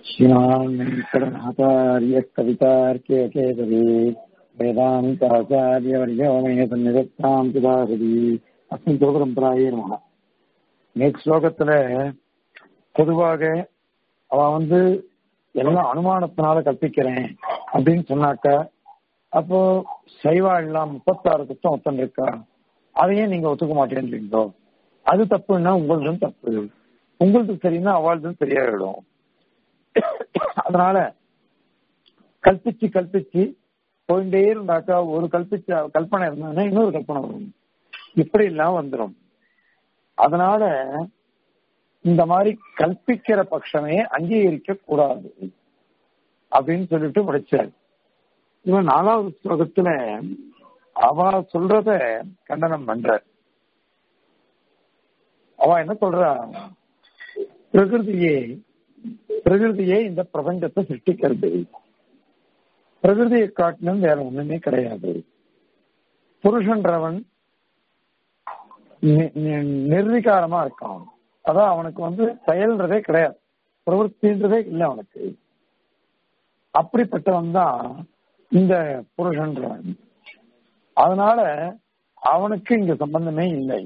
श्रीमान् वेङ्कटनाथार्य कवितार्के केसरी वेदान्ताचार्यवर्यो मे सन्निधत्तां पिதாகதி அஸ்மின் சிவபரம்பராயே நமக நேற்று ஸ்லோகத்துல பொதுவாக அவன் வந்து எல்லாம் அனுமானத்தினால கற்பிக்கிறேன் அப்படின்னு சொன்னாக்க அப்போ சைவா எல்லாம் முப்பத்தாறு குத்தம் ஒத்தன் இருக்கா அதையே நீங்க ஒத்துக்க மாட்டேன்றீங்களோ அது தப்புன்னா உங்களதும் தப்பு உங்களது சரின்னா அவளதும் சரியாயிடும் அதனால கல்பிச்சு கல்பிச்சு போயிட்டே இருந்தாக்கா ஒரு கல்பிச்ச கல்பனை இருந்தாங்கன்னா இன்னொரு கல்பனை வரும் இப்படி எல்லாம் வந்துடும் அதனால இந்த மாதிரி கல்பிக்கிற பட்சமே அங்கீகரிக்க கூடாது அப்படின்னு சொல்லிட்டு படிச்சார் இவன் நாலாவது ஸ்லோகத்துல அவ சொல்றத கண்டனம் பண்ற அவ என்ன சொல்றா பிரகிருதியே பிரகிருதியே இந்த பிரபஞ்சத்தை சிருஷ்டிக்கிறது பிரகிருதியை காட்டிலும் வேற ஒண்ணுமே கிடையாது புருஷன்றவன் நிர்வீகாரமா இருக்கான் அதான் அவனுக்கு வந்து செயல்ன்றதே கிடையாது பிரவൃத்தின்றதே இல்லை அவனுக்கு அப்படிப்பட்டவன் தான் இந்த புருஷன்றவன் அதனால அவனுக்கு இங்க சம்பந்தமே இல்லை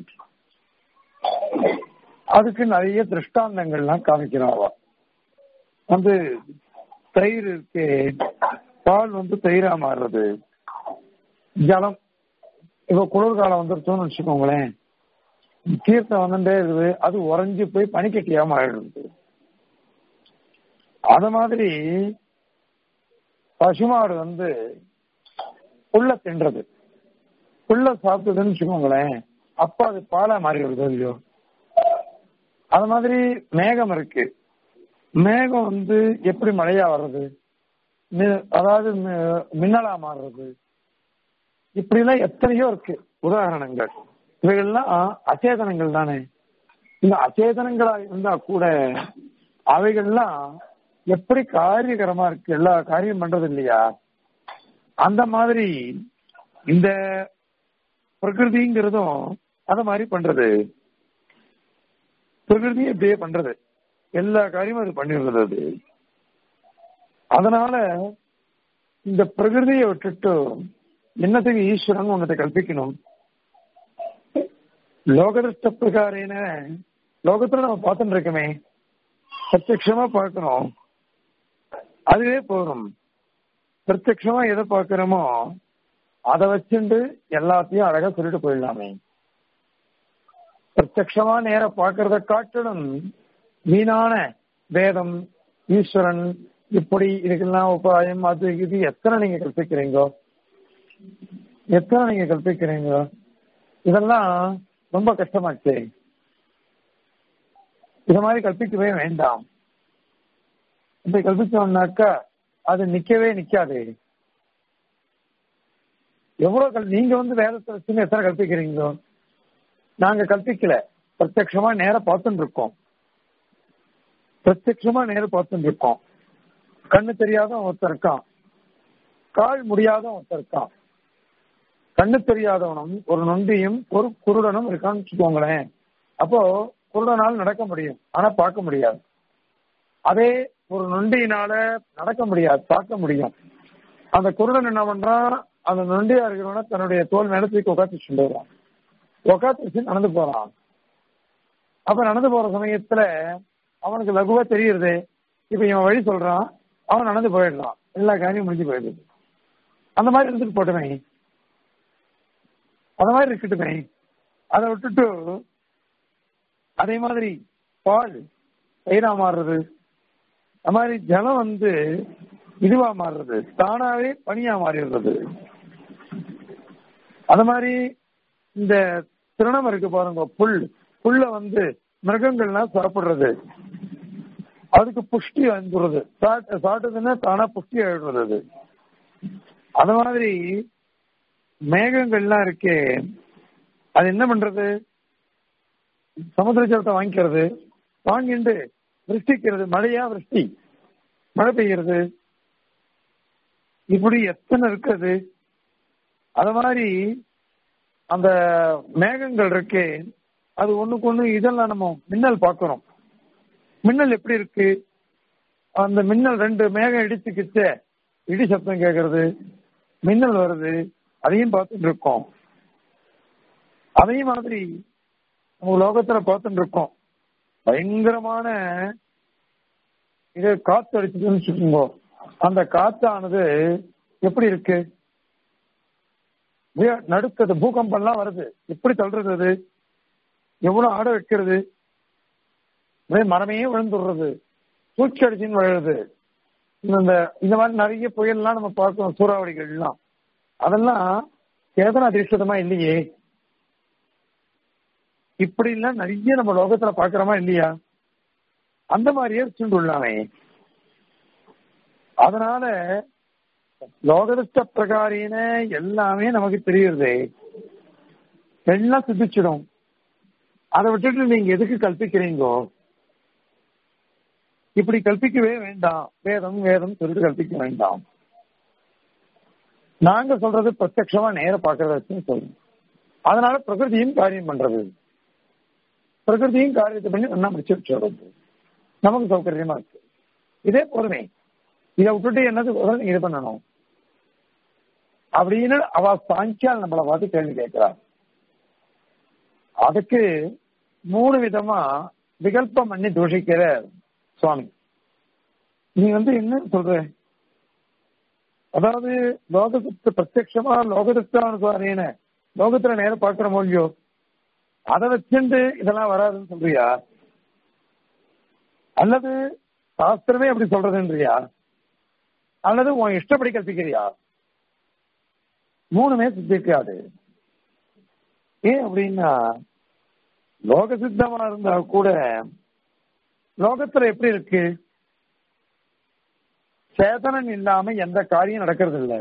அதுக்கு நிறைய திருஷ்டாந்தங்கள்லாம் காமிக்கிறாவா வந்து தயிர் இருக்கு பால் வந்து தயிரா மாறுறது ஜலம் இப்ப குளிர்காலம் வந்துருச்சோன்னு வச்சுக்கோங்களேன் தீர்த்தம் வந்துட்டே இருக்குது அது உறைஞ்சு போய் பனிக்கட்டியா மாறிடுது அத மாதிரி பசுமாடு வந்து புல்ல தின்றது புல்ல சாப்பிட்டதுன்னு வச்சுக்கோங்களேன் அப்ப அது பாலா மாறி வருது இல்லையோ அது மாதிரி மேகம் இருக்கு மேகம் வந்து எப்படி மழையா வர்றது அதாவது மின்னலா மாறுறது இப்படி எல்லாம் எத்தனையோ இருக்கு உதாரணங்கள் இவைகள்லாம் அச்சேதனங்கள் தானே இந்த அச்சேதனங்களா இருந்தா கூட அவைகள்லாம் எப்படி காரியகரமா இருக்கு எல்லா காரியம் பண்றது இல்லையா அந்த மாதிரி இந்த பிரகிருதிங்கிறதும் அத மாதிரி பண்றது பிரகிருதி இப்படியே பண்றது எல்லா காரியமும் அது பண்ணிடுறது அது அதனால இந்த பிரகிருதியை விட்டுட்டு என்னத்துக்கு ஈஸ்வரன் ஒன்னத்தை கல்பிக்கணும் லோகதிருஷ்ட பிரகாரேன லோகத்துல நம்ம பார்த்துட்டு இருக்கோமே பிரத்யமா பார்க்கணும் அதுவே போதும் பிரத்யமா எதை பார்க்கிறோமோ அதை வச்சுட்டு எல்லாத்தையும் அழகா சொல்லிட்டு போயிடலாமே பிரத்யமா நேர பார்க்கறத காட்டிலும் வீணான வேதம் ஈஸ்வரன் இப்படி இதுக்கெல்லாம் உபாயம் அது இது எத்தனை நீங்க கற்பிக்கிறீங்கோ எத்தனை நீங்க கற்பிக்கிறீங்க இதெல்லாம் ரொம்ப கஷ்டமாச்சு இது மாதிரி கற்பிக்கவே வேண்டாம் இப்படி கல்பிச்சோம்னாக்கா அது நிக்கவே நிக்காது எவ்வளவு கல் நீங்க வந்து வேதத்தை வச்சுன்னு எத்தனை கற்பிக்கிறீங்களோ நாங்க கற்பிக்கல பிரத்யமா நேரம் பார்த்துட்டு இருக்கோம் பிரத்யமா நேரம் பார்த்துட்டு இருக்கோம் கண்ணு தெரியாத ஒருத்தர் இருக்கான் கால் முடியாத ஒருத்தர் இருக்கான் கண்ணு தெரியாதவனும் ஒரு நொண்டியும் ஒரு குருடனும் இருக்கான்னு வச்சுக்கோங்களேன் அப்போ குருடனால் நடக்க முடியும் ஆனா பார்க்க முடியாது அதே ஒரு நொண்டியினால நடக்க முடியாது பார்க்க முடியும் அந்த குருடன் என்ன பண்றான் அந்த நொண்டியா இருக்கிறவன தன்னுடைய தோல் மேல தூக்கி உட்காந்து வச்சுட்டு வருவான் உட்காந்து வச்சு நடந்து போறான் அப்ப நடந்து போற சமயத்துல அவனுக்கு லகுவா தெரியுது இப்ப இவன் வழி சொல்றான் அவன் நடந்து போயிடுறான் எல்லா காரியம் முடிஞ்சு போயிடுது அந்த மாதிரி இருந்துட்டு போட்டுமே அந்த மாதிரி இருக்கட்டுமே அதை விட்டுட்டு அதே மாதிரி பால் தயிரா மாறுறது அது மாதிரி ஜலம் வந்து இதுவா மாறுறது தானாவே பனியா மாறிடுறது அது மாதிரி இந்த திருணம் இருக்கு பாருங்க புல் புல்ல வந்து மிருகங்கள்லாம் சாப்பிடுறது அதுக்கு புஷ்டி வந்துடுறது சாப்பிட்டதுன்னா தானா புஷ்டி ஆயிடுறது அது அது மாதிரி மேகங்கள்லாம் இருக்கே அது என்ன பண்றது சமுத்திர ஜலத்தை வாங்கிக்கிறது வாங்கிட்டு விருஷ்டிக்கிறது மழையா விருஷ்டி மழை பெய்கிறது இப்படி எத்தனை இருக்குது அது மாதிரி அந்த மேகங்கள் இருக்கே அது ஒண்ணுக்கு ஒண்ணு இதெல்லாம் நம்ம மின்னல் பார்க்கிறோம் மின்னல் எப்படி இருக்கு அந்த மின்னல் ரெண்டு மேகம் இடிச்சுக்கிச்சு இடி சத்தம் கேட்கறது மின்னல் வருது அதையும் பார்த்துட்டு இருக்கோம் அதே மாதிரி நம்ம லோகத்துல பார்த்துட்டு இருக்கோம் பயங்கரமான இது காத்து அடிச்சதுன்னு வச்சுக்கோங்க அந்த காத்தானது எப்படி இருக்கு வே- நடுக்குது பூகம்பம்லாம் வருது எப்படி தள்ளுறது அது எவ்வளவு ஆட வைக்கிறது அப்படியே மரமே விழுந்துடுறது பூச்சி அடிச்சுன்னு விழுது இந்த இந்த மாதிரி நிறைய புயல்லாம் நம்ம பார்க்கிறோம் சூறாவளிகள்லாம் அதெல்லாம் சேதன அதிர்ஷ்டமா இல்லையே இப்படி எல்லாம் நிறைய நம்ம லோகத்துல பாக்குறோமா இல்லையா அந்த மாதிரியே சுண்டுள்ளாமே அதனால லோகதிஷ்ட பிரகாரின எல்லாமே நமக்கு தெரியுது எல்லாம் சித்திச்சிடும் அதை விட்டுட்டு நீங்க எதுக்கு கல்பிக்கிறீங்கோ இப்படி கல்பிக்கவே வேண்டாம் வேதம் வேதம் சொல்லிட்டு கல்பிக்க வேண்டாம் நாங்க சொல்றது பிரத்யட்சமா நேர பாக்குறத வச்சுன்னு சொல்றோம் அதனால பிரகிருதியும் காரியம் பண்றது பிரகிருதியும் காரியத்தை பண்ணி நல்லா முடிச்சு வச்சுடுறது நமக்கு சௌகரியமா இருக்கு இதே போதுமே இதை விட்டுட்டு என்னது முதல்ல நீங்க இது பண்ணணும் அப்படின்னு அவ சாங்கியால் நம்மளை பார்த்து கேள்வி கேட்கிறா அதுக்கு மூணு விதமா விகல்பம் பண்ணி தூஷிக்கிற சுவாமி நீ வந்து என்ன சொல்ற அதாவது லோகத்துக்கு பிரத்யட்சமா லோகத்துக்கான லோகத்துல நேரம் பார்க்கிற மொழியோ அதை வச்சுட்டு இதெல்லாம் வராதுன்னு சொல்றியா அல்லது சாஸ்திரமே அப்படி சொல்றதுன்றியா அல்லது உன் இஷ்டப்படி கற்பிக்கிறியா மூணுமே சித்திக்காது ஏன் அப்படின்னா லோக சித்தமா இருந்தா கூட லோகத்துல எப்படி இருக்கு சேதனம் இல்லாம எந்த காரியம் நடக்கிறது இல்லை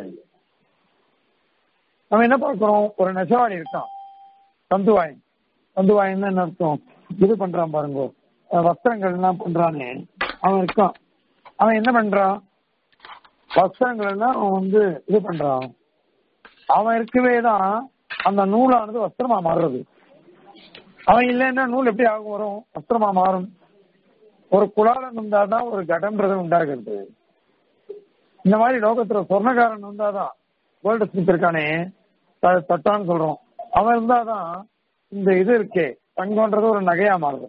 நம்ம என்ன பார்க்கிறோம் ஒரு நெசவாளி இருக்கான் தந்துவாயன் தந்துவாயன் என்ன அர்த்தம் இது பண்றான் பாருங்க அஹ் வஸ்திரங்கள் எல்லாம் பண்றானே அவன் இருக்கான் அவன் என்ன பண்றான் வஸ்திரங்கள் எல்லாம் அவன் வந்து இது பண்றான் அவன் இருக்கவே தான் அந்த நூலானது வஸ்திரமா மாறுறது அவன் இல்லைன்னா நூல் எப்படி ஆகும் வரும் வஸ்திரமா மாறும் ஒரு குலாலன் இருந்தாதான் ஒரு கடம்ன்றது உண்டாகிறது இந்த மாதிரி லோகத்துல சொர்ணக்காரன் வந்தாதான் கோல்டு ஸ்மித் இருக்கானே த- தட்டான்னு சொல்றோம் அவன் இருந்தாதான் இந்த இது இருக்கே தங்கம்ன்றது ஒரு நகையா மாறுது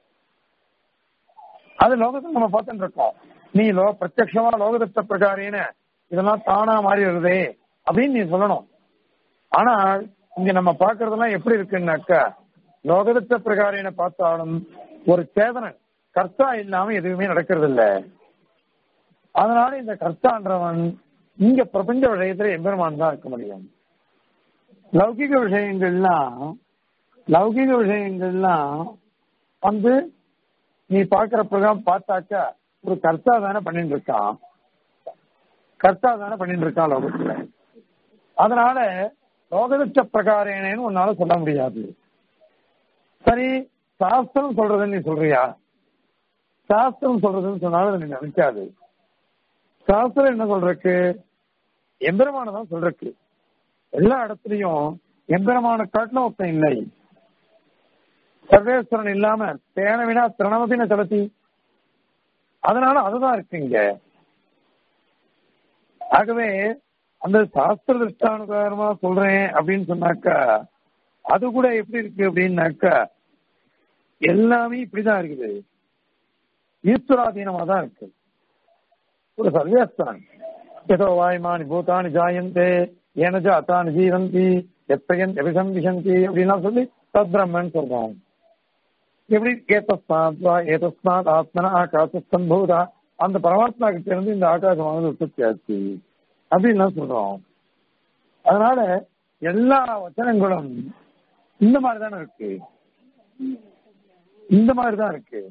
அது லோகத்துல நம்ம பார்த்துட்டு இருக்கோம் நீ லோ பிரத்யட்சமா லோகதத்த பிரகாரேன இதெல்லாம் தானா மாறிடுறதே அப்படின்னு நீ சொல்லணும் ஆனால் இங்க நம்ம பாக்குறதெல்லாம் எப்படி இருக்குன்னாக்கா லோகதத்த பிரகாரேன பார்த்தாலும் ஒரு சேதனன் கர்த்தா இல்லாம எதுவுமே நடக்கிறது இல்ல அதனால இந்த கர்த்தான்றவன் இங்க பிரபஞ்ச விஷயத்துல எம்பெருமான் தான் இருக்க முடியும் லௌகிக விஷயங்கள்லாம் லௌகிக விஷயங்கள்லாம் வந்து நீ பாக்குற பிரகாரம் பார்த்தாக்கா ஒரு கர்த்தா தானே பண்ணிட்டு இருக்கான் கர்த்தா தானே பண்ணிட்டு இருக்கான் லோகத்துல அதனால லோகதிஷ்ட பிரகாரேனு உன்னால சொல்ல முடியாது சரி சாஸ்திரம் சொல்றதுன்னு நீ சொல்றியா சாஸ்திரம் சொல்றதுன்னு சொன்னாலும் அது நீ நினைக்காது சாஸ்திரம் என்ன சொல்றக்கு எம்பெருமான தான் சொல்றக்கு எல்லா இடத்துலயும் எம்பெருமான காட்டிலும் ஒருத்தன் இல்லை சர்வேஸ்வரன் இல்லாம தேன வினா திரணமதின செலுத்தி அதனால அதுதான் இருக்கு இங்க ஆகவே அந்த சாஸ்திர திருஷ்டானுகாரமா சொல்றேன் அப்படின்னு சொன்னாக்கா அது கூட எப்படி இருக்கு அப்படின்னாக்கா எல்லாமே இப்படிதான் இருக்குது ஈஸ்வராதீனமா தான் இருக்கு ஒரு சர்வேஸ்வரன் ஏதோ வாய்மானி பூதானி ஜாயந்தே ஏனஜ அத்தானி ஜீவந்தி எத்தயன் எபிசம்பிசந்தி அப்படின்லாம் சொல்லி தத்பிரம்மன் சொல்றோம் எப்படி ஏதஸ்மாத்வா ஏதஸ்மாத் ஆத்மன ஆகாச சம்பூதா அந்த பரமாத்மா கிட்ட இருந்து இந்த ஆகாசமானது உற்பத்தி ஆச்சு அப்படின்னு சொல்றோம் அதனால எல்லா வச்சனங்களும் இந்த மாதிரி தானே இருக்கு இந்த மாதிரி தான் இருக்கு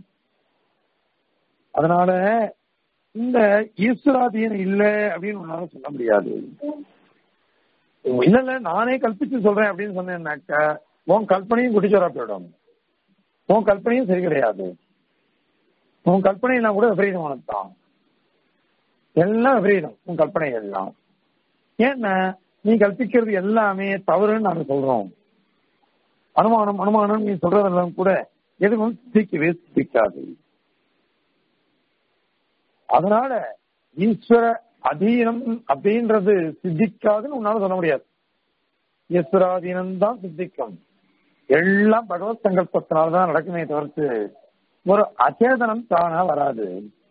அதனால இந்த ஈஸ்வராதீனம் இல்ல அப்படின்னு உன்னால சொல்ல முடியாது இல்ல இல்ல நானே கல்பிச்சு சொல்றேன் அப்படின்னு சொன்னேன்னாக்கா உன் கல்பனையும் குட்டிச்சோரா போயிடும் உன் கல்பனையும் சரி கிடையாது உன் கல்பனையெல்லாம் கூட விபரீதமானது தான் எல்லாம் விபரீதம் உன் கல்பனை எல்லாம் ஏன்னா நீ கல்பிக்கிறது எல்லாமே தவறுன்னு நாங்க சொல்றோம் அனுமானம் அனுமானம் நீ சொல்றதெல்லாம் கூட எதுவும் சித்திக்கவே சித்திக்காது அதனால ஈஸ்வர அதீனம் அப்படின்றது சித்திக்காதுன்னு உன்னால சொல்ல முடியாது ஈஸ்வராதீனம் தான் சித்திக்கும் எல்லாம் பகவத் சங்கல்பத்தினால்தான் நடக்குமே தவிர்த்து ஒரு அச்சேதனம் தானா வராது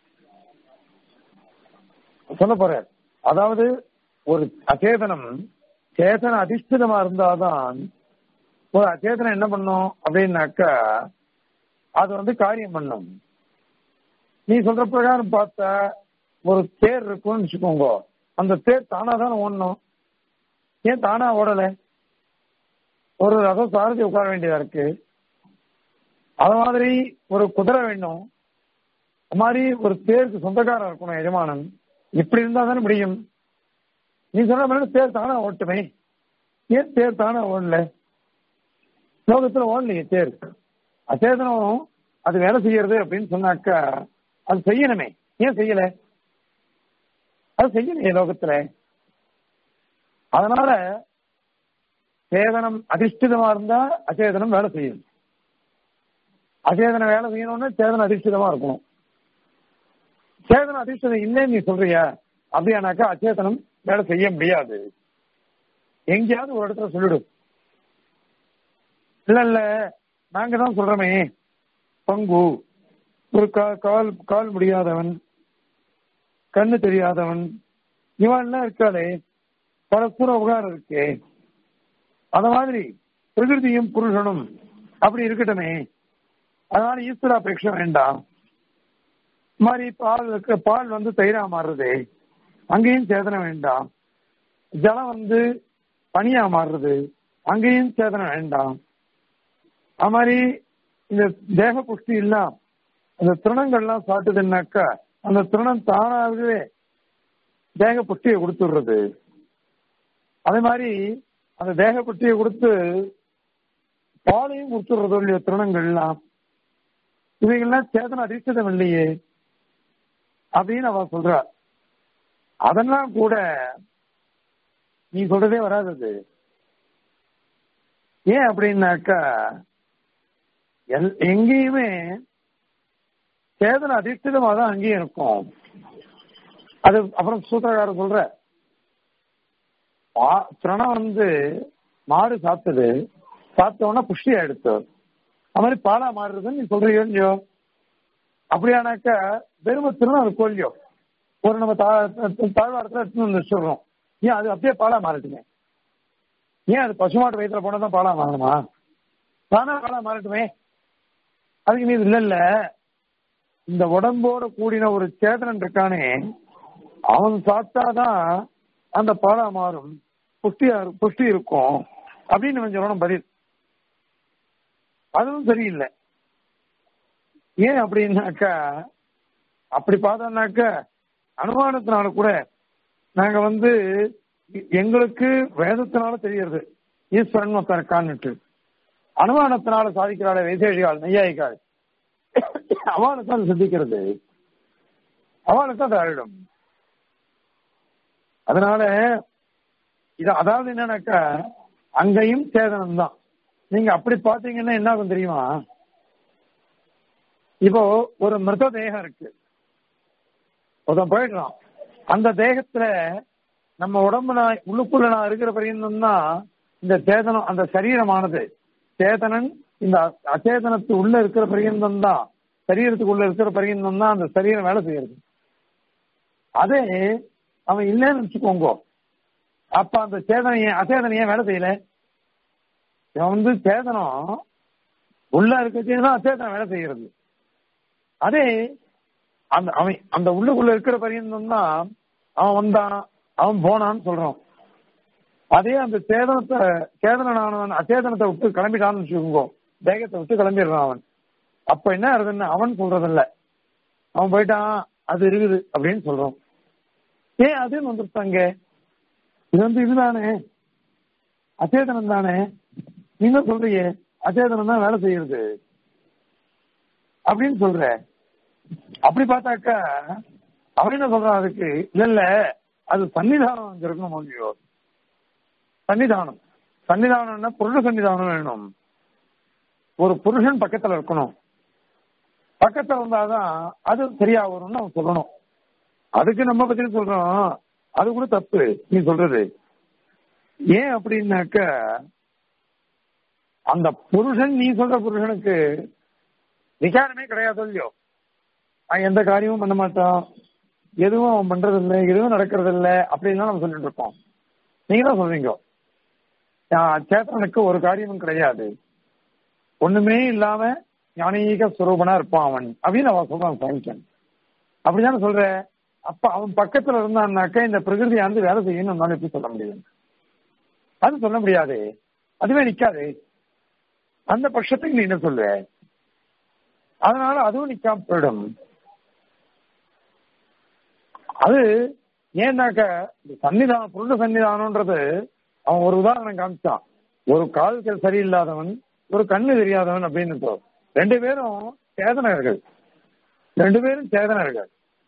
சொல்ல போற அதாவது ஒரு அச்சேதனம் சேதன அதிஷ்டிதமா இருந்தாதான் ஒரு அச்சேதனம் என்ன பண்ணும் அப்படின்னாக்கா அது வந்து காரியம் பண்ணும் நீ சொல்ற பிரகாரம் பார்த்தா ஒரு தேர் இருக்கும்னு வச்சுக்கோங்க அந்த தேர் தானா தானே ஓடணும் ஏன் தானா ஓடல ஒரு ரதம் சாரதி உட்கார வேண்டியதா இருக்கு அது மாதிரி ஒரு குதிரை வேணும் அது மாதிரி ஒரு தேருக்கு சொந்தக்காரன் இருக்கணும் எஜமானன் இப்படி இருந்தா தானே முடியும் நீ சொன்ன மாதிரி தேர் தானா ஓட்டுமே ஏன் தேர் தானா ஓடல லோகத்துல ஓடலையே தேர் அச்சேதனம் அது வேலை செய்யறது அப்படின்னு சொன்னாக்கா அது செய்யணுமே ஏன் செய்யல அது செய்யலையே லோகத்துல அதனால சேதனம் அதிஷ்டிதமா இருந்தா அச்சேதனம் வேலை செய்யும் அச்சேதனம் வேலை செய்யணும்னா சேதனம் அதிஷ்டிதமா இருக்கணும் சேதனம் அதிஷ்டிதம் இல்லைன்னு நீ சொல்றியா அப்படியானாக்கா அச்சேதனம் வேலை செய்ய முடியாது எங்கேயாவது ஒரு இடத்துல சொல்லிடு இல்ல இல்ல நாங்க தான் சொல்றோமே பங்கு ஒரு கால் கால் முடியாதவன் கண்ணு தெரியாதவன் இவன்லாம் இருக்காளே பரஸ்பர உபகாரம் இருக்கே அத மாதிரி பிரகிருதியும் புருஷனும் அப்படி இருக்கட்டுமே அதனால ஈஸ்வராபேட்சம் வேண்டாம் மாதிரி பால் பால் வந்து தயிரா மாறுறது அங்கேயும் சேதனை வேண்டாம் ஜலம் வந்து பனியா மாறுறது அங்கேயும் சேதனை வேண்டாம் அது மாதிரி இந்த தேக புஷ்டி எல்லாம் அந்த திருணங்கள்லாம் சாட்டுதுன்னாக்கா அந்த திருணம் தானாகவே தேக புஷ்டியை கொடுத்துடுறது அதே மாதிரி அந்த தேக புஷ்டியை கொடுத்து பாலையும் கொடுத்துடுறது இல்லையோ திருணங்கள்லாம் இவைகள்லாம் சேதன அதிர்ஷ்டம் இல்லையே அப்படின்னு அவ சொல்றா அதெல்லாம் கூட நீ சொல்றதே வராது அது ஏன் அப்படின்னாக்கா எங்கேயுமே சேதன அதிஷ்டிதமா தான் அங்கேயும் இருக்கும் அது அப்புறம் சூத்திரக்காரர் சொல்ற திரணம் வந்து மாடு சாப்பிட்டது சாப்பிட்டோன்னா புஷ்டி ஆயிடுத்து அது மாதிரி பாலா மாறுறதுன்னு நீ சொல்றீங்க இல்லையோ அப்படியானாக்கா வெறும திருணம் இருக்கும் இல்லையோ ஒரு நம்ம தாழ்வாரத்துல எடுத்துன்னு வந்து வச்சுடுறோம் ஏன் அது அப்படியே பாலா மாறட்டுமே ஏன் அது பசுமாட்டு வயிற்றுல போனா தான் பாலா மாறணுமா தானா பாலா மாறட்டுமே அதுக்கு நீ இல்ல இல்ல இந்த உடம்போட கூடின ஒரு சேதனன் இருக்கானே அவன் சாப்பிட்டாதான் அந்த பாலா மாறும் புஷ்டியா புஷ்டி இருக்கும் அப்படின்னு நம்ம சொல்லணும் பதில் அதுவும் சரியில்லை ஏன் அப்படின்னாக்கா அப்படி பார்த்தோம்னாக்கா அனுமானத்தினால கூட நாங்க வந்து எங்களுக்கு வேதத்தினால தெரியறது ஈஸ்வரன் ஒருத்தன் இருக்கான்னுட்டு அனுமானத்தினால சாதிக்கிறாள் வைசேஷிகால் நெய்யாயிக்காள் அவளுக்கு அது சிந்திக்கிறது அவளுக்கு அது அழிடும் அதனால இது அதாவது என்னன்னாக்கா அங்கேயும் சேதனம் தான் நீங்க அப்படி பாத்தீங்கன்னா என்ன ஆகும் தெரியுமா இப்போ ஒரு மிருத தேகம் இருக்கு ஒருத்தன் போயிடுறான் அந்த தேகத்துல நம்ம உடம்புல உள்ளுக்குள்ள நான் இருக்கிற பரியந்தம் தான் இந்த சேதனம் அந்த சரீரமானது சேதனன் இந்த அச்சேதனத்து உள்ள இருக்கிற பரியந்தம் தான் சரீரத்துக்குள்ள இருக்கிற பரியந்தம் தான் அந்த சரீரம் வேலை செய்யறது அதே அவன் இல்லைன்னு வச்சுக்கோங்க அப்ப அந்த சேதனைய அச்சேதனைய வேலை செய்யல இவன் வந்து சேதனம் உள்ள இருக்கதான் அச்சேதனம் வேலை செய்யறது அதே அந்த அவன் அந்த உள்ளுக்குள்ள இருக்கிற பரியந்தம் தான் அவன் வந்தான் அவன் போனான்னு சொல்றான் அதே அந்த சேதனத்தை சேதனானவன் அச்சேதனத்தை விட்டு கிளம்பிட்டான்னு வச்சுக்கோங்க தேகத்தை விட்டு கிளம்பிடுறான் அவன் அப்ப என்ன இருக்குன்னு அவன் சொல்றதில்ல அவன் போயிட்டான் அது இருக்குது அப்படின்னு சொல்றோம் ஏன் அதுன்னு வந்துருத்தாங்க இது வந்து இதுதானே அச்சேதனம் தானே நீங்க சொல்றீங்க அச்சேதனம் தான் வேலை செய்யறது அப்படின்னு சொல்ற அப்படி பார்த்தாக்கா அவன் என்ன சொல்றான் அதுக்கு இல்ல இல்ல அது சன்னிதானம் அங்க இருக்கணும் இல்லையோ சன்னிதானம் சன்னிதானம்னா புருஷ சன்னிதானம் வேணும் ஒரு புருஷன் பக்கத்துல இருக்கணும் பக்கத்துல இருந்தாதான் அது சரியா வரும்னு அவன் சொல்லணும் அதுக்கு நம்ம பதில் சொல்றோம் அது கூட தப்பு நீ சொல்றது ஏன் அப்படின்னாக்க அந்த புருஷன் நீ சொல்ற புருஷனுக்கு விகாரமே கிடையாது இல்லையோ அவன் எந்த காரியமும் பண்ண மாட்டான் எதுவும் அவன் பண்றது இல்லை எதுவும் நடக்கிறது இல்லை அப்படின்லாம் நம்ம சொல்லிட்டு இருக்கோம் நீங்க தான் சொல்றீங்க ஆஹ் சேத்தனுக்கு ஒரு காரியமும் கிடையாது ஒண்ணுமே இல்லாம ஞானீக சுரூபனா இருப்பான் அவன் அப்படின்னு அவன் சொல்றான் சாமிக்கன் அப்படிதானே சொல்ற அப்ப அவன் பக்கத்துல இருந்தான்னாக்க இந்த பிரகிருதியானது வேலை செய்யணும் நம்மளால எப்படி சொல்ல முடியும் அது சொல்ல முடியாது அதுவே நிக்காது அந்த பட்சத்துக்கு நீ என்ன சொல்லுவ அதனால அதுவும் நிக்காம போயிடும் அது ஏன்னாக்க இந்த சன்னிதானம் புருட சன்னிதானம்ன்றது அவன் ஒரு உதாரணம் காமிச்சான் ஒரு கால்கள் சரியில்லாதவன் ஒரு கண்ணு தெரியாதவன் அப்படின்னு ரெண்டு பேரும் சேதனர்கள் ரெண்டு பேரும் சேதனர்கள்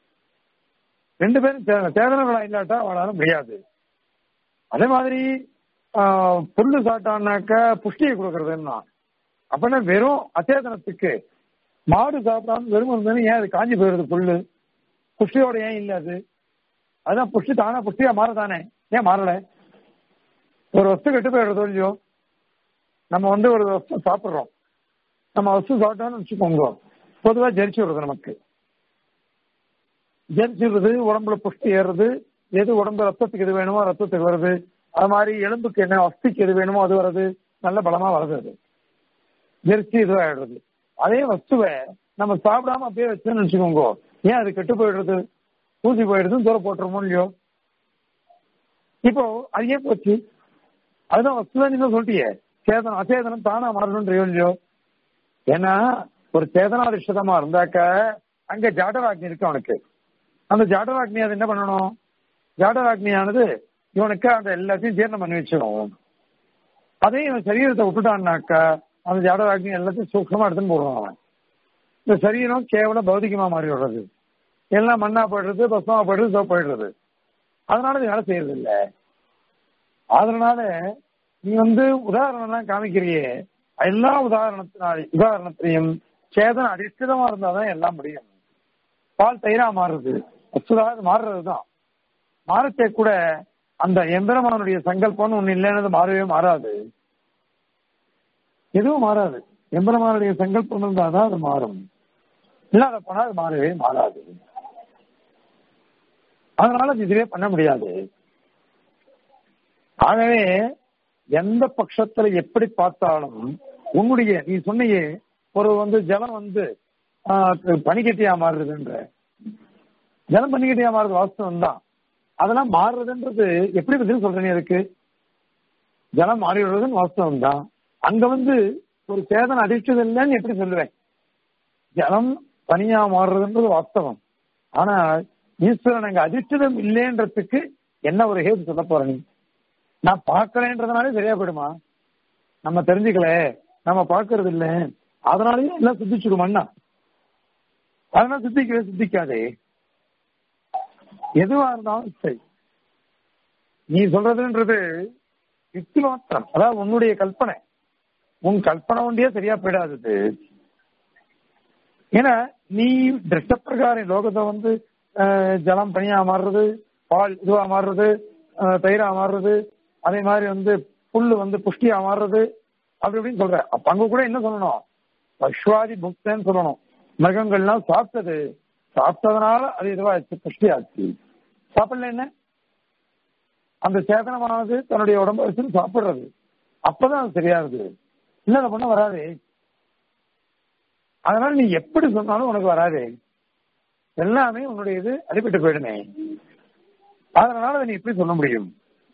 ரெண்டு பேரும் சேதன- சேதனர்களா இல்லாட்டா அவனால முடியாது அதே மாதிரி ஆஹ், புல்லு சாப்பிட்டான்னாக்க புஷ்டியை கொடுக்கறதுன்னா அப்படின்னா வெறும் அச்சேதனத்துக்கு மாடு சாப்பிடாம வெறும் இருந்ததுன்னு ஏன் அது காஞ்சி போயிருது புல்லு புஷ்டியோட ஏன் இல்ல அது அதான் புஷ்டி தானா புஷ்டியா மாறதானே ஏன் மாறல ஒரு வஸ்து கெட்டு போயிடுறதோ இல்லையோ நம்ம வந்து ஒரு வஸ்து சாப்பிடுறோம் நம்ம வஸ்து சாப்பிட்டோம்னு வச்சுக்கோங்க பொதுவா ஜெரிச்சு விடுறது நமக்கு ஜெரிச்சிடுறது உடம்புல புஷ்டி ஏறுறது எது உடம்பு ரத்தத்துக்கு எது வேணுமோ ரத்தத்துக்கு வருது அது மாதிரி எலும்புக்கு என்ன அஸ்திக்கு எது வேணுமோ அது வருது நல்ல பலமா வருது அது ஜெரிச்சு இதுவாயிடுறது அதே வஸ்துவை நம்ம சாப்பிடாம அப்படியே வச்சோம்னு வச்சுக்கோங்க ஏன் அது கெட்டு போயிடுறது ஊசி போயிடுதுன்னு தூர போட்டுருமோ இல்லையோ இப்போ அது ஏன் போச்சு அதுதான் வஸ்துவை நீங்க சொல்லிட்டியே சேதனம் அச்சேதனம் தானா மாறணும்ன்றியோ இல்லையோ ஏன்னா ஒரு சேதனாதிஷ்டமா இருந்தாக்க அங்க ஜாடராக்னி இருக்கு அவனுக்கு அந்த ஜாடராக்னி அது என்ன பண்ணணும் ஜாடராக்னியானது இவனுக்கு அந்த எல்லாத்தையும் ஜீரணம் பண்ணி வச்சிடும் அதே இவன் சரீரத்தை விட்டுட்டான்னாக்கா அந்த ஜாடராக்னி எல்லாத்தையும் சூக்ஷமா எடுத்துன்னு போடுவான் அவன் இந்த சரீரம் கேவலம் பௌதிகமா மாறி விடுறது எல்லாம் மண்ணா போயிடுறது பசமா போயிடுறது சோ போயிடுறது அதனால இது வேலை செய்யறது இல்ல அதனால நீ வந்து உதாரணம்லாம் காமிக்கிறியே எல்லா உதாரணத்தினால உதாரணத்திலையும் சேதன அதிஷ்டிதமா இருந்தாதான் எல்லாம் முடியும் பால் தயிரா மாறுறது வஸ்துதாக மாறுறதுதான் மாறச்சே கூட அந்த எந்திரமானுடைய சங்கல்பம்னு ஒண்ணு இல்லைன்னு மாறவே மாறாது எதுவும் மாறாது எம்பெருமானுடைய சங்கல்பம் இருந்தாதான் அது மாறும் இல்லாத போனா அது மாறவே மாறாது அதனால அது இதுவே பண்ண முடியாது ஆகவே எந்த பட்சத்துல எப்படி பார்த்தாலும் உன்னுடைய நீ சொன்னியே ஒரு வந்து ஜலம் வந்து ஆஹ், பனிக்கட்டியா மாறுறதுன்ற ஜலம் பனிக்கட்டியா மாறுறது வாஸ்தவம் தான் அதெல்லாம் மாறுறதுன்றது எப்படி பதில் சொல்றேன் அதுக்கு ஜலம் மாறி விடுறதுன்னு வாஸ்தவம் தான் அங்க வந்து ஒரு சேதனை அதிர்ஷ்டம் இல்லைன்னு எப்படி சொல்லுவேன் ஜலம் பனியா மாறுறதுன்றது வாஸ்தவம் ஆனா ஈஸ்வரன் அங்க அதிர்ஷ்டம் இல்லைன்றதுக்கு என்ன ஒரு ஹேது சொல்ல போற நீ நான் பார்க்கலன்றதுனாலே சரியா போயிடுமா நம்ம தெரிஞ்சுக்கல நம்ம பார்க்கறது இல்ல அதனாலயே எல்லாம் சித்திச்சுடுமாண்ணா அதனால சித்திக்கவே சித்திக்காதே எதுவா இருந்தாலும் சரி நீ சொல்றதுன்றது யுக்தி மாத்திரம் அதாவது உன்னுடைய கல்பனை உன் கல்பனை ஒண்டியே சரியா போயிடாதது ஏன்னா நீ திருஷ்ட பிரகாரம் லோகத்தை வந்து அஹ், ஜலம் பனியா மாறுறது பால் இதுவா மாறுறது அஹ், தயிரா மாறுறது அதே மாதிரி வந்து புல்லு வந்து புஷ்டியா மாறுறது அப்படி இப்படின்னு சொல்ற அப்ப அங்க கூட என்ன சொல்லணும் பஷ்வாதி புக்தன்னு சொல்லணும் மிருகங்கள்லாம் சாப்பிட்டது சாப்பிட்டதுனால அது இதுவாச்சு புஷ்டி ஆச்சு சாப்பிடல என்ன அந்த சேதனமானது தன்னுடைய உடம்ப வச்சு சாப்பிடுறது அப்பதான் அது சரியாகுது இல்ல அதை பண்ண வராது அதனால நீ எப்படி சொன்னாலும் உனக்கு வராது எல்லாமே உன்னுடைய இது அடிபட்டு போயிடுமே அதனால அதை நீ எப்படி சொல்ல முடியும்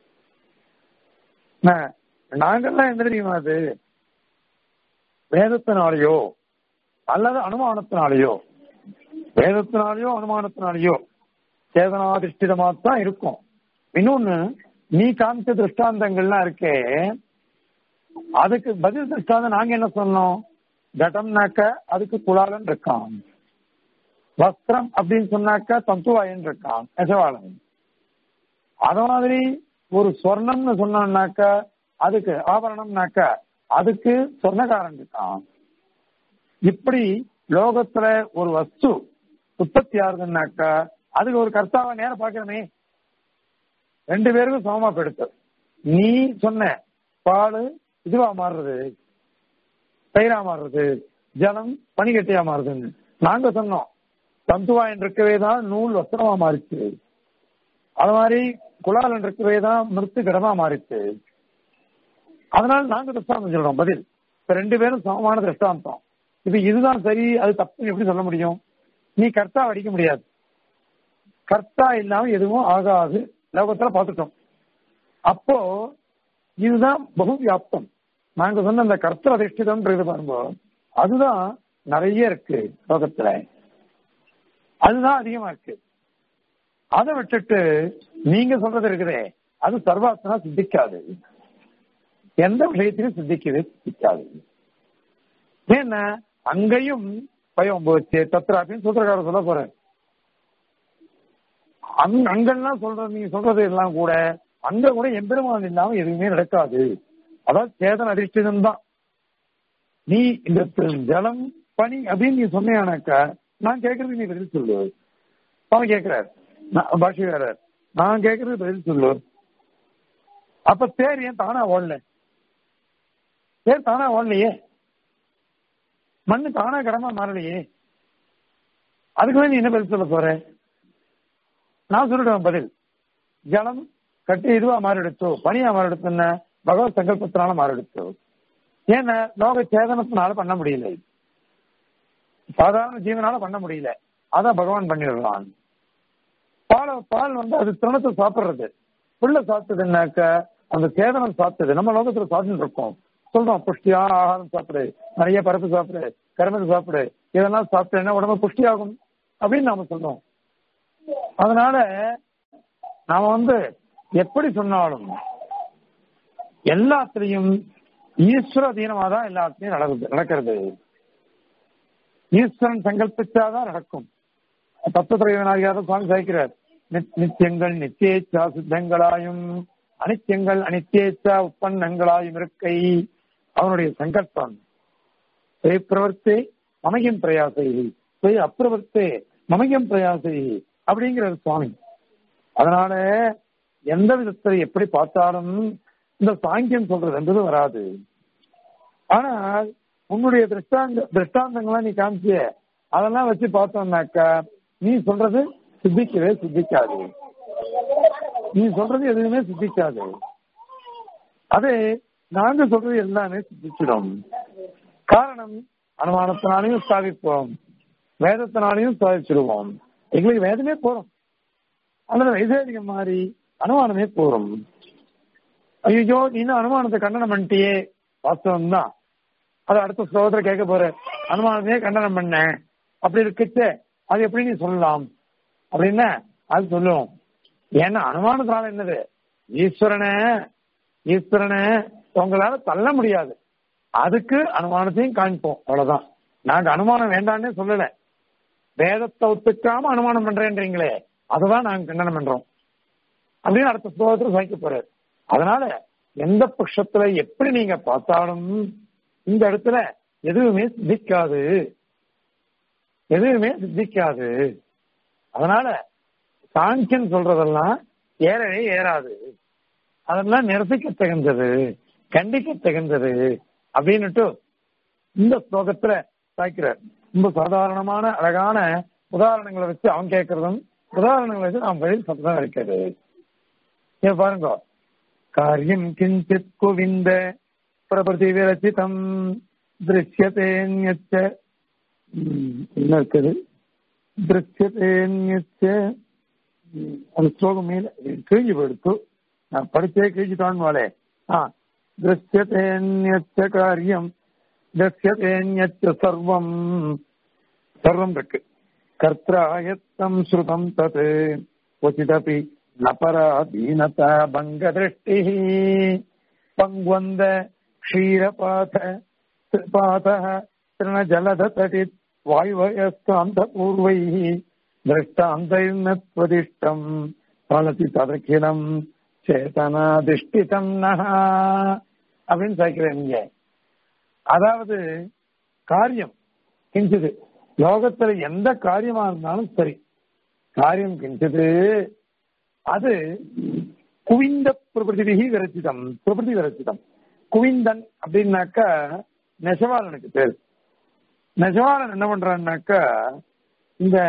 நா- நாங்கெல்லாம் என்ன தெரியுமா அது வேதத்தினாலேயோ அல்லது அனுமானத்தினாலேயோ வேதத்தினாலேயோ அனுமானத்தினாலேயோ சேதனாதிஷ்டிதமா தான் இருக்கும் இன்னொன்னு நீ காமிச்ச திருஷ்டாந்தங்கள்லாம் இருக்கே அதுக்கு பதில் திருஷ்டாந்தம் நாங்க என்ன சொன்னோம் கடம்னாக்க அதுக்கு குலாலன் இருக்கான் வஸ்திரம் அப்படின்னு சொன்னாக்க தந்துவாயன் இருக்கான் நெசவாளன் அத மாதிரி ஒரு சொர்ணம்னு சொன்னாக்க அதுக்கு ஆபரணம்னாக்க அதுக்கு சொர்ணக்காரன் இருக்கான் இப்படி லோகத்துல ஒரு வஸ்து உற்பத்தி ஆகுதுன்னாக்கா அதுக்கு ஒரு கர்த்தாவை நேரம் பார்க்கிறமே ரெண்டு பேருக்கும் சமமா போயிடுத்து நீ சொன்ன பால் இதுவா மாறுறது தயிரா மாறுறது ஜலம் பனிக்கட்டியா மாறுதுன்னு நாங்க சொன்னோம் தந்துவாயன் இருக்கவே தான் நூல் வஸ்திரமா மாறிச்சு அது மாதிரி குலாலன் இருக்கவே தான் மிருத்து கடமா மாறிச்சு அதனால நாங்க திருஷ்டாந்தம் சொல்றோம் பதில் இப்ப ரெண்டு பேரும் சமமான திருஷ்டாந்தம் இப்ப இதுதான் சரி அது தப்புன்னு எப்படி சொல்ல முடியும் நீ கர்த்தா அடிக்க முடியாது கர்த்தா இல்லாம எதுவும் ஆகாது லோகத்துல பார்த்துட்டோம் அப்போ இதுதான் பகு வியாப்தம் நாங்க சொன்ன அந்த கர்த்தர் அதிஷ்டிதம்ன்றது பாருங்க அதுதான் நிறைய இருக்கு லோகத்துல அதுதான் அதிகமா இருக்கு அதை விட்டுட்டு நீங்க சொல்றது இருக்குதே அது சர்வாசனா சித்திக்காது எந்த விஷயத்திலும் சித்திக்கவே சித்திக்காது ஏன்னா அங்கேயும் பயம் போச்சு தத்ராப்பின்னு சூத்திரக்காரர் சொல்ல போறேன் அங் அங்கெல்லாம் சொல்றது நீங்க சொல்றது எல்லாம் கூட அங்க கூட எம்பெருமான் இல்லாம எதுவுமே நடக்காது அதாவது சேதன அதிர்ஷ்டம் தான் நீ இந்த ஜலம் பனி அப்படின்னு நீ சொன்னேனாக்கா நான் கேட்கறது நீ பதில் சொல்லு அவன் கேட்கிறார் பாஷிகாரர் நான் கேட்கறது பதில் சொல்லு அப்ப தேர் ஏன் தானா ஓடல தேர் தானா ஓடலையே மண்ணு தானா கடமா மாறலையே அதுக்கு நீ என்ன பதில் சொல்ல போற நான் சொல்லிடுவேன் பதில் ஜலம் கட்டி இதுவா மாறிடுச்சோ பனியா மாறிடுச்சுன்னா பகவத் சங்கல்பத்தினால மாறிடுச்சோ ஏன்னா லோக சேதனத்தினால பண்ண முடியல சாதாரண ஜீவனால பண்ண முடியல அதான் பகவான் பண்ணிடுறான் பால் பால் வந்து அது திருணத்தை சாப்பிடுறது புள்ள சாப்பிட்டதுன்னாக்க அந்த சேதனம் சாப்பிட்டது நம்ம லோகத்துல சாப்பிட்டு இருக்கோம் சொல்றோம் புஷ்டியான ஆகாரம் சாப்பிடு நிறைய பருப்பு சாப்பிடு கரும்பு சாப்பிடு இதெல்லாம் சாப்பிட்டேன்னா உடம்பு புஷ்டி ஆகும் அப்படின்னு நாம சொல்றோம் அதனால நாம வந்து எப்படி சொன்னாலும் எல்லாத்திலையும் ஈஸ்வர அதீனமா தான் எல்லாத்திலையும் நடக்குது நடக்கிறது ஈஸ்வரன் சங்கல்பிச்சாதான் நடக்கும் தத்துவத்திரைவனாகியார சுவாமி சாய்க்கிறார் நித்தியங்கள் நித்தியேச்சா சித்தங்களாயும் அனித்தியங்கள் அனித்தியேச்சா உற்பன்னங்களாயும் இருக்கை அவனுடைய சங்கல்பம் பிரவர்த்தே மமயம் பிரயாசை அப்பிரவர்த்தே மமயம் பிரயாசை அப்படிங்கிறார் சுவாமி அதனால எந்த விதத்துல எப்படி பார்த்தாலும் இந்த சாங்கியம் சொல்றது என்பது வராது ஆனால் உன்னுடைய திருஷ்டாந்த திருஷ்டாந்தங்கள்லாம் நீ காமிச்சிய அதெல்லாம் வச்சு பார்த்தோம்னாக்கா நீ சொல்றது சித்திக்கவே சித்திக்காது நீ சொல்றது எதுவுமே சித்திக்காது அதே நாங்க சொல்றது எல்லாமே சித்திச்சிடும் காரணம் அனுமானத்தினாலையும் ஸ்தாபிப்போம் வேதத்தினாலையும் ஸ்தாபிச்சிருவோம் எங்களுக்கு வேதமே போறோம் அல்லது வைசேரிகம் மாதிரி அனுமானமே போறோம் ஐயோ இன்னும் அனுமானத்தை கண்டனம் பண்ணிட்டியே வாஸ்தவம் தான் அதை அடுத்த ஸ்லோகத்துல கேட்க போற அனுமானத்தையே கண்டனம் பண்ண அப்படி இருக்குச்சே அது எப்படி நீ சொல்லலாம் அப்படின்னா அது சொல்லுவோம் ஏன்னா அனுமானத்தினால என்னது ஈஸ்வரனை ஈஸ்வரனை உங்களால தள்ள முடியாது அதுக்கு அனுமானத்தையும் காமிப்போம் அவ்வளவுதான் நாங்க அனுமானம் வேண்டாம்னே சொல்லல வேதத்தை ஒத்துக்காம அனுமானம் பண்றேன்றீங்களே அதுதான் நாங்க கண்டனம் பண்றோம் அப்படின்னு அடுத்த ஸ்லோகத்துல சாய்க்க போறாரு அதனால எந்த பட்சத்துல எப்படி நீங்க பார்த்தாலும் இந்த இடத்துல எதுவுமே சித்திக்காது எதுவுமே சித்திக்காது அதனால சாங்கியன் சொல்றதெல்லாம் ஏறவே ஏறாது அதெல்லாம் நிரசிக்க தகுந்தது கண்டிக்க தகுந்தது அப்படின்னுட்டு இந்த ஸ்லோகத்துல சாய்க்கிறார் ரொம்ப சாதாரணமான அழகான உதாரணங்களை வச்சு அவன் கேட்கறதும் உதாரணங்களை வச்சு அவன் பதில் சப்தம் இருக்கிறது ஏன் பாருங்க காரியம் கிஞ்சித் குவிந்த பிரபதி விரச்சிதம் திருஷ்யத்தேன்யச்ச என்ன இருக்குது திருஷ்யத்தேன்யச்ச அந்த ஸ்லோகம் மேல கிழிஞ்சு போயிடுத்து நான் படிச்சே கிழிச்சுட்டான் வாழே ஆ திருஷ்யத்தேன்யச்ச காரியம் திருஷ்யத்தேன்யச்ச சர்வம் சர்வம் இருக்கு கர்த்தாயத்தம் ஸ்ருதம் தத் क्वचिदपि न पराधीनता भङ्गदृष्टिः पङ्वन्द क्षीरपाथ पातः तृणजलधतटित् वायुवयस्कान्तपूर्वैः दृष्टान्तैर्नत्वदिष्टम् फलति तदखिलम् சேதனாதிஷ்டிதம் நகா அப்படின்னு சேர்க்கிறேன் இங்க அதாவது காரியம் கிஞ்சுது லோகத்துல எந்த காரியமா இருந்தாலும் சரி காரியம் கிஞ்சது அது குவிந்த பிரபிருதி விரச்சிதம் பிரபிருதி விரச்சிதம் குவிந்தன் அப்படின்னாக்க நெசவாளனுக்கு பேர் நெசவாளன் என்ன பண்றான்னாக்கா இந்த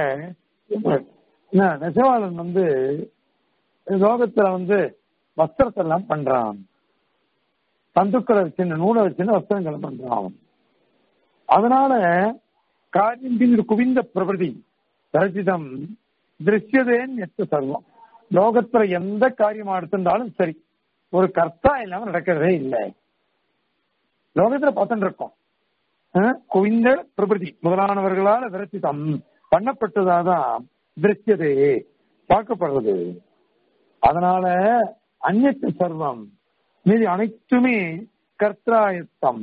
என்ன, நெசவாளன் வந்து லோகத்துல வந்து வஸ்திரத்தை எல்லாம் பண்றான் தந்துக்களை வச்சுன்னு நூலை வச்சுன்னு வஸ்திரங்களை பண்றான் அவன் அதனால காரியம் குவிந்த பிரபதி ரச்சிதம் திருஷ்யதேன் எத்த சர்வம் லோகத்துல எந்த காரியமா எடுத்திருந்தாலும் சரி ஒரு கர்த்தா இல்லாம நடக்கிறதே இல்லை லோகத்துல பார்த்துட்டு இருக்கோம் அஹ், குவிந்த பிரபதி முதலானவர்களால விரச்சிதம் பண்ணப்பட்டதாதான் திருஷ்யதே பார்க்கப்படுறது அதனால அந்நத்து சர்வம் மீதி அனைத்துமே கர்த்தாயத்தம்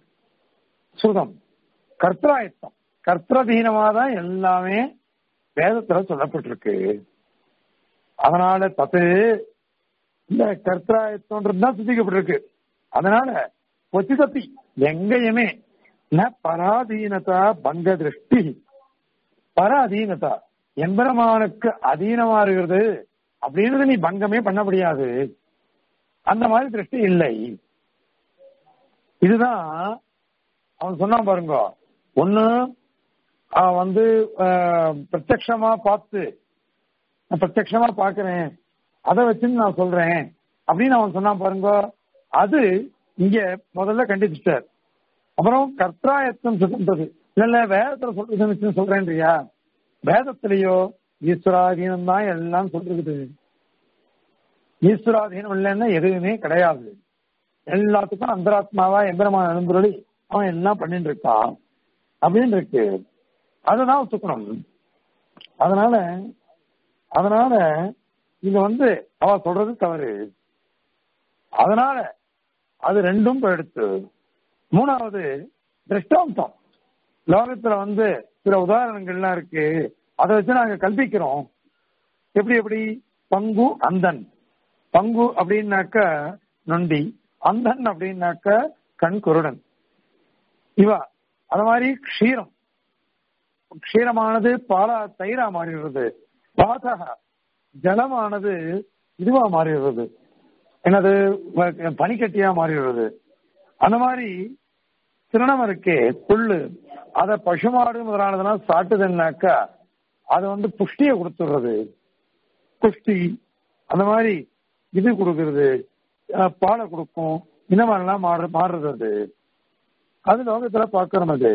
சுதம் கர்த்தாயத்தம் கர்த்ததீனமா தான் எல்லாமே வேதத்துல சொல்லப்பட்டிருக்கு அதனால தத்து இந்த கர்த்தாயத்தம்ன்றது தான் சித்திக்கப்பட்டிருக்கு அதனால கொச்சி தப்பி எங்கேயுமே ந பராதீனதா பங்க திருஷ்டி பராதீனதா எம்பெருமானுக்கு அதீனமா இருக்கிறது அப்படின்றது நீ பங்கமே பண்ண முடியாது அந்த மாதிரி திருஷ்டி இல்லை இதுதான் அவன் சொன்னான் பாருங்க ஒண்ணு அவன் வந்து ஆஹ், பிரத்யக்ஷமா பார்த்து நான் பிரத்யக்ஷமா பாக்குறேன் அதை வச்சுன்னு நான் சொல்றேன் அப்படின்னு அவன் சொன்னான் பாருங்க அது இங்க முதல்ல கண்டிச்சிட்டார் அப்புறம் கர்த்தாயத்தம் சொல்றது இல்ல இல்ல வேதத்துல சொல்றது சொல்றேன்றியா வேதத்திலேயோ ஈஸ்வராதீனம் தான் எல்லாம் சொல்றது ஈஸ்வராதீனம் இல்லைன்னா எதுவுமே கிடையாது எல்லாத்துக்கும் அந்தராத்மாவா எம்பெருமான எழுந்துருளி அவன் எல்லாம் பண்ணிட்டு இருக்கான் அப்படின்னு இருக்கு அததான் ஒத்துக்கணும் அதனால அதனால இது வந்து அவ சொல்றது தவறு அதனால அது ரெண்டும் எடுத்து மூணாவது திருஷ்டாந்தம் லோகத்துல வந்து சில உதாரணங்கள்லாம் இருக்கு அதை வச்சு நாங்க கல்பிக்கிறோம் எப்படி எப்படி பங்கு அந்தன் பங்கு அப்படின்னாக்க நொண்டி அந்தன் அப்படின்னாக்க கண் குருடன் இவா அது மாதிரி க்ஷீரம் க்ஷீரமானது பாலா தயிரா மாறிடுறது பாதக ஜலமானது இதுவா மாறிடுறது என்னது வ- பனிக்கட்டியா மாறிடுறது அந்த மாதிரி திருணம் இருக்கே புல்லு அத பசுமாடு முதலானதெல்லாம் சாட்டுதுன்னாக்கா அது வந்து புஷ்டியை கொடுத்துடுறது புஷ்டி அந்த மாதிரி இது கொடுக்கறது அஹ், பாலை கொடுக்கும் இந்த மாதிரிலாம் மாறு மாறுறது அது அது லோகத்துல பார்க்கணும் அது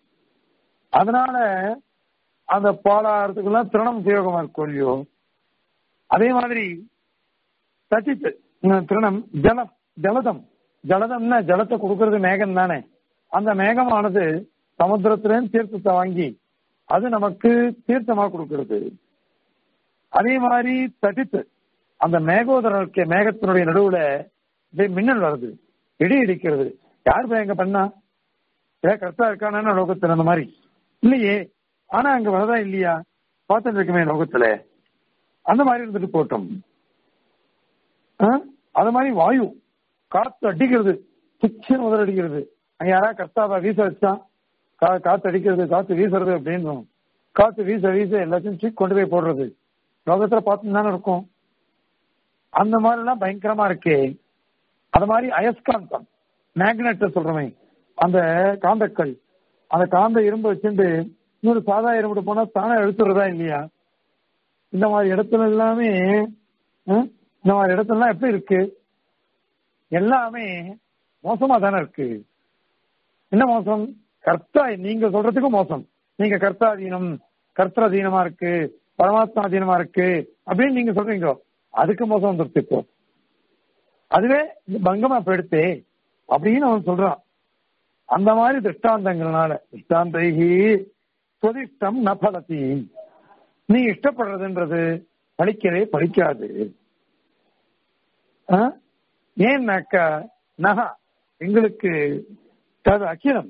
அதனால அந்த பாலாகிறதுக்கெல்லாம் திருணம் உபயோகமா இருக்கும் இல்லையோ அதே மாதிரி சச்சித்து உம், திருணம் ஜலம் ஜலதம் ஜலதம்னா ஜலத்தை கொடுக்கறது மேகம் தானே அந்த மேகமானது சமுத்திரத்திலேருந்து தீர்த்தத்தை வாங்கி அது நமக்கு தீர்த்தமா கொடுக்கிறது அதே மாதிரி தட்டித்து அந்த மேகோதரம் இருக்க மேகத்தினுடைய நடுவுல இப்படியே மின்னல் வருது இடி இடிக்கிறது யார் போய் எங்க பண்ணா ஏன் கரெக்டா இருக்கானா லோகத்துல அந்த மாதிரி இல்லையே ஆனா அங்க வரதா இல்லையா பார்த்துட்டு இருக்குமே லோகத்துல அந்த மாதிரி இருந்துட்டு போட்டோம் ஆ? அது மாதிரி வாயு காத்து அடிக்கிறது துச்சு முதல் அடிக்கிறது அங்க யாரா கர்த்தாவா வீச வச்சா கா- காத்து அடிக்கிறது காத்து வீசுறது அப்படின்னு காத்து வீச வீச எல்லாத்தையும் தூக்கி கொண்டு போய் போடுறது லோகத்துல பார்த்து தானே இருக்கும் அந்த மாதிரி எல்லாம் பயங்கரமா இருக்கே அது மாதிரி அயஸ்காந்தம் மேக்னெட் சொல்றமே அந்த காந்தக்கல் அந்த காந்த இரும்பு வச்சுட்டு இன்னொரு சாதா இரும்பு போனா தானே எடுத்துறதா இல்லையா இந்த மாதிரி இடத்துல எல்லாமே ஹம், இந்த மாதிரி இடத்துலலாம் எப்படி இருக்கு எல்லாமே மோசமா தானே இருக்கு என்ன மோசம் கர்த்தா நீங்க சொல்றதுக்கும் மோசம் நீங்க கர்த்தாதீனம் கர்த்தரதீனமா இருக்கு பரமாத்மாதீனமா இருக்கு அப்படின்னு நீங்க சொல்றீங்க அதுக்கு மோசம் வந்துருச்சு இப்போ அதுவே இந்த பங்கமா போயிடுத்தே அப்படின்னு அவன் சொல்றான் அந்த மாதிரி திருஷ்டாந்தங்கள்னால திருஷ்டாந்தைகி சுதிஷ்டம் ந பலதி நீ இஷ்டப்படுறதுன்றது படிக்கவே படிக்காது ஆ? ஏன்னாக்கா நகா எங்களுக்கு தது அகிலம்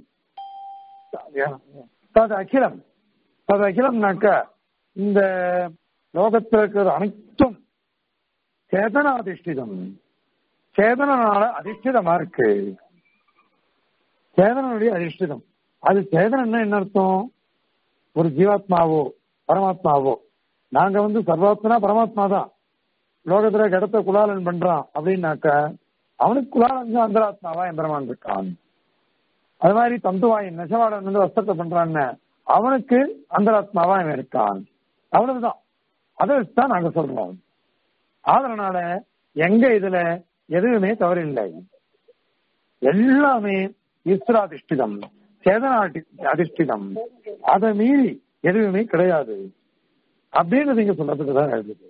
தது அகிலம் தது அகிலம்னாக்கா இந்த லோகத்தில் இருக்கிற அனைத்தும் சேதனாதிஷ்டிதம் சேதனால அதிஷ்டிதமா இருக்கு சேதனுடைய அதிஷ்டிதம் அது சேதனம்னா என்ன அர்த்தம் ஒரு ஜீவாத்மாவோ பரமாத்மாவோ நாங்க வந்து சர்வாத்மனா பரமாத்மா தான் லோகத்துல கடத்த குலாலன் பண்றான் அப்படின்னாக்க அவனுக்கு குலாலன் தான் அந்தராத்மாவா எம்பெருமான் இருக்கான் அது மாதிரி தந்துவாயின் நெசவாளன் வந்து வஸ்திரத்தை பண்றான்னு அவனுக்கு அந்தராத்மாவா அவன் இருக்கான் அவ்வளவுதான் அதை வச்சுதான் நாங்க சொல்றோம் அதனால எங்க இதுல எதுவுமே தவறில்லை எல்லாமே ஈஸ்வராதிஷ்டிதம் சேதனா அதிஷ்டிதம் அதை மீறி எதுவுமே கிடையாது அப்படின்னு நீங்க சொல்றதுக்கு தான் இருக்குது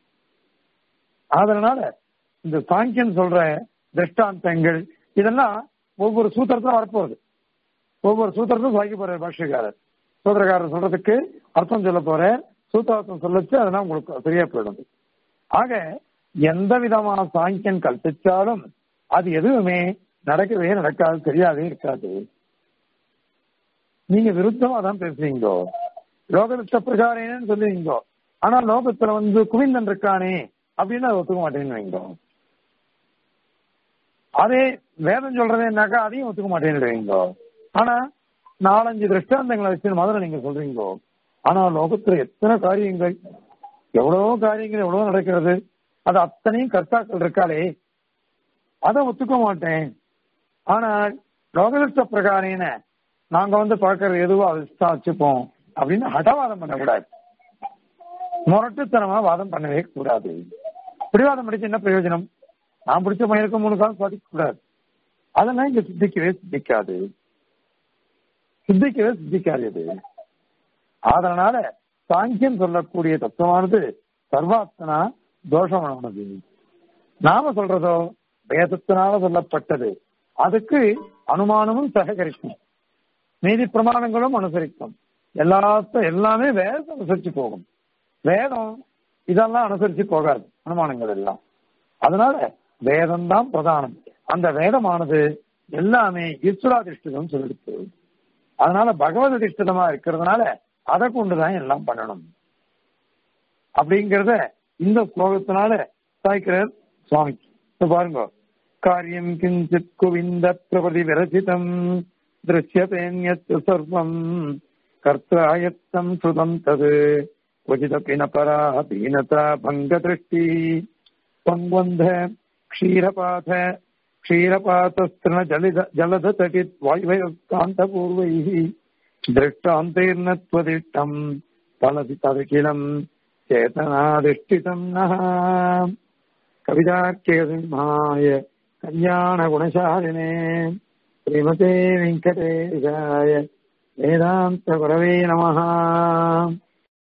அதனால இந்த சாங்கியன் சொல்ற திருஷ்டாந்தங்கள் இதெல்லாம் ஒவ்வொரு சூத்திரத்திலும் வரப்போகுது ஒவ்வொரு சூத்திரத்திலும் வாங்கி போற பாஷ்யக்காரர் சூத்திரக்காரர் சொல்றதுக்கு அர்த்தம் சொல்ல போற சூத்திரார்த்தம் சொல்லச்சு அதெல்லாம் உங்களுக்கு சரியா போயிடும் ஆக எந்த விதமான சாங்கியன் கல்பிச்சாலும் அது எதுவுமே நடக்கவே நடக்காது தெரியாதே இருக்காது நீங்க விருத்தமா தான் பேசுறீங்கோ லோகத்த பிரகாரேன்னு சொல்லுவீங்கோ ஆனா லோகத்துல வந்து குவிந்தன் இருக்கானே அப்படின்னு அதை ஒத்துக்க மாட்டேன்னு வைங்கோ அதே வேதம் சொல்றதேனாக்கா அதையும் ஒத்துக்க மாட்டேன்னு வைங்கோ ஆனா நாலஞ்சு திருஷ்டாந்தங்களை வச்சு முதல்ல நீங்க சொல்றீங்கோ ஆனா லோகத்துல எத்தனை காரியங்கள் எவ்வளவோ காரியங்கள் எவ்வளவோ நடக்கிறது அது அத்தனையும் கர்த்தாக்கள் இருக்காளே அதை ஒத்துக்க மாட்டேன் ஆனால் லோகதிஷ்ட பிரகாரேன நாங்க வந்து பார்க்கறது எதுவோ அதை தான் வச்சுப்போம் அப்படின்னு ஹடவாதம் பண்ணக்கூடாது முரட்டுத்தனமா வாதம் பண்ணவே கூடாது பிடிவாதம் படிச்சு என்ன பிரயோஜனம் நான் பிடிச்ச பையனுக்கு மூணு காலம் பதிக்க கூடாது அதெல்லாம் இங்க சித்திக்கவே சித்திக்காது சித்திக்கவே சித்திக்காது இது அதனால சாங்கியம் சொல்லக்கூடிய தத்துவமானது சர்வாத்மனா தோஷமானது நாம சொல்றதோ வேதத்தினால சொல்லப்பட்டது அதுக்கு அனுமானமும் சககரிக்கும் நீதி பிரமாணங்களும் அனுசரிக்கும் எல்லாத்த எல்லாமே வேதம் அனுசரிச்சு போகும் வேதம் இதெல்லாம் அனுசரிச்சு போகாது அனுமானங்கள் எல்லாம் அதனால வேதம் தான் பிரதானம் அந்த வேதமானது எல்லாமே ஈஸ்வராதிஷ்டிதம் சொல்லிடுச்சு அதனால பகவத் அதிஷ்டிதமா இருக்கிறதுனால அதை கொண்டுதான் எல்லாம் பண்ணணும் அப்படிங்கறத இந்த ஸ்லோகத்தினால சாய்க்கிறார் சுவாமி பாருங்க காரியம் கிஞ்சித் குவிந்த பிரபதி விரச்சிதம் திருஷ்யதேன்யத் சர்வம் கர்த்தாயத்தம் சுதம் தது क्वचिदपि न परा दीनता भङ्गदृष्टि पङ्वन्ध क्षीरपाथ क्षीरपातस्तृण जलिद जलधतटित् वायुवयोक्तान्तपूर्वैः दृष्टान्तैर्न त्वदिष्टम् फलति तदखिलम् चेतनाधिष्ठितम् नः कवितार्क्यसिंहाय कल्याणगुणशालिने श्रीमते वेङ्कटेशाय वेदान्तगुरवे नमः